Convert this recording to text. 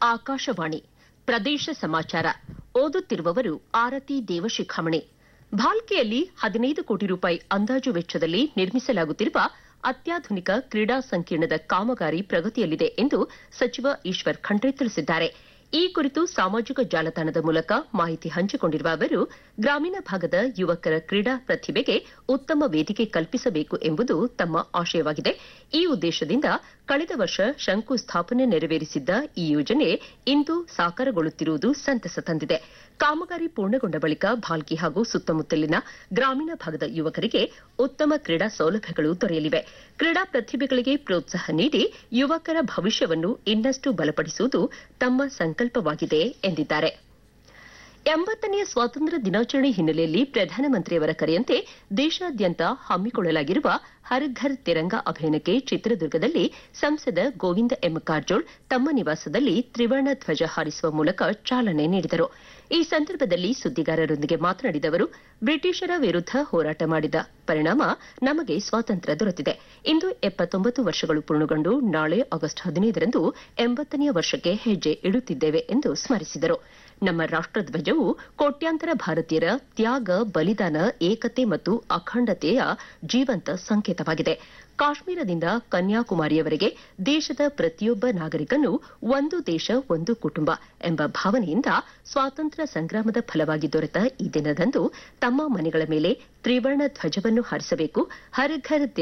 ಆಕಾಶವಾಣಿ ಪ್ರದೇಶ ಸಮಾಚಾರ ಓದುತ್ತಿರುವವರು ಆರತಿ ದೇವಶಿಖಾಮಣಿ ಭಾಲ್ಕೆಯಲ್ಲಿ ಹದಿನೈದು ಕೋಟಿ ರೂಪಾಯಿ ಅಂದಾಜು ವೆಚ್ಚದಲ್ಲಿ ನಿರ್ಮಿಸಲಾಗುತ್ತಿರುವ ಅತ್ಯಾಧುನಿಕ ಕ್ರೀಡಾ ಸಂಕೀರ್ಣದ ಕಾಮಗಾರಿ ಪ್ರಗತಿಯಲ್ಲಿದೆ ಎಂದು ಸಚಿವ ಈಶ್ವರ್ ಖಂಡ್ರೆ ತಿಳಿಸಿದ್ದಾರೆ ಈ ಕುರಿತು ಸಾಮಾಜಿಕ ಜಾಲತಾಣದ ಮೂಲಕ ಮಾಹಿತಿ ಹಂಚಿಕೊಂಡಿರುವ ಅವರು ಗ್ರಾಮೀಣ ಭಾಗದ ಯುವಕರ ಕ್ರೀಡಾ ಪ್ರತಿಭೆಗೆ ಉತ್ತಮ ವೇದಿಕೆ ಕಲ್ಪಿಸಬೇಕು ಎಂಬುದು ತಮ್ಮ ಆಶಯವಾಗಿದೆ ಈ ಉದ್ದೇಶದಿಂದ ಕಳೆದ ವರ್ಷ ಶಂಕುಸ್ಥಾಪನೆ ನೆರವೇರಿಸಿದ್ದ ಈ ಯೋಜನೆ ಇಂದು ಸಾಕಾರಗೊಳ್ಳುತ್ತಿರುವುದು ಸಂತಸ ತಂದಿದೆ ಕಾಮಗಾರಿ ಪೂರ್ಣಗೊಂಡ ಬಳಿಕ ಭಾಲ್ಕಿ ಹಾಗೂ ಸುತ್ತಮುತ್ತಲಿನ ಗ್ರಾಮೀಣ ಭಾಗದ ಯುವಕರಿಗೆ ಉತ್ತಮ ಕ್ರೀಡಾ ಸೌಲಭ್ಯಗಳು ದೊರೆಯಲಿವೆ ಕ್ರೀಡಾ ಪ್ರತಿಭೆಗಳಿಗೆ ಪ್ರೋತ್ಸಾಹ ನೀಡಿ ಯುವಕರ ಭವಿಷ್ಯವನ್ನು ಇನ್ನಷ್ಟು ಬಲಪಡಿಸುವುದು ತಮ್ಮ ಸಂಕಲ್ಪವಾಗಿದೆ ಎಂದಿದ್ದಾರೆ ಎಂಬತ್ತನೆಯ ಸ್ವಾತಂತ್ರ್ಯ ದಿನಾಚರಣೆ ಹಿನ್ನೆಲೆಯಲ್ಲಿ ಪ್ರಧಾನಮಂತ್ರಿಯವರ ಕರೆಯಂತೆ ದೇಶಾದ್ಯಂತ ಹಮ್ಮಿಕೊಳ್ಳಲಾಗಿರುವ ಹರ್ ಘರ್ ತಿರಂಗ ಅಭಿಯಾನಕ್ಕೆ ಚಿತ್ರದುರ್ಗದಲ್ಲಿ ಸಂಸದ ಗೋವಿಂದ ಎಂ ಕಾರಜೋಳ್ ತಮ್ಮ ನಿವಾಸದಲ್ಲಿ ತ್ರಿವರ್ಣ ಧ್ವಜ ಹಾರಿಸುವ ಮೂಲಕ ಚಾಲನೆ ನೀಡಿದರು ಈ ಸಂದರ್ಭದಲ್ಲಿ ಸುದ್ದಿಗಾರರೊಂದಿಗೆ ಮಾತನಾಡಿದ ಅವರು ಬ್ರಿಟಿಷರ ವಿರುದ್ದ ಹೋರಾಟ ಮಾಡಿದ ಪರಿಣಾಮ ನಮಗೆ ಸ್ವಾತಂತ್ರ್ಯ ದೊರೆತಿದೆ ಇಂದು ಎಪ್ಪತ್ತೊಂಬತ್ತು ವರ್ಷಗಳು ಪೂರ್ಣಗೊಂಡು ನಾಳೆ ಆಗಸ್ಟ್ ಹದಿನೈದರಂದು ಎಂಬತ್ತನೆಯ ವರ್ಷಕ್ಕೆ ಹೆಜ್ಜೆ ಇಡುತ್ತಿದ್ದೇವೆ ಎಂದು ಸ್ಮರಿಸಿದರು ನಮ್ಮ ರಾಷ್ಟಧ್ವಜವು ಕೋಟ್ಯಾಂತರ ಭಾರತೀಯರ ತ್ಯಾಗ ಬಲಿದಾನ ಏಕತೆ ಮತ್ತು ಅಖಂಡತೆಯ ಜೀವಂತ ಸಂಕೇತವಾಗಿದೆ ಕಾಶ್ಮೀರದಿಂದ ಕನ್ಯಾಕುಮಾರಿಯವರೆಗೆ ದೇಶದ ಪ್ರತಿಯೊಬ್ಬ ನಾಗರಿಕನು ಒಂದು ದೇಶ ಒಂದು ಕುಟುಂಬ ಎಂಬ ಭಾವನೆಯಿಂದ ಸ್ವಾತಂತ್ರ್ಯ ಸಂಗ್ರಾಮದ ಫಲವಾಗಿ ದೊರೆತ ಈ ದಿನದಂದು ತಮ್ಮ ಮನೆಗಳ ಮೇಲೆ ತ್ರಿವರ್ಣ ಧ್ವಜವನ್ನು ಹಾರಿಸಬೇಕು ಹರ್ ಘರ್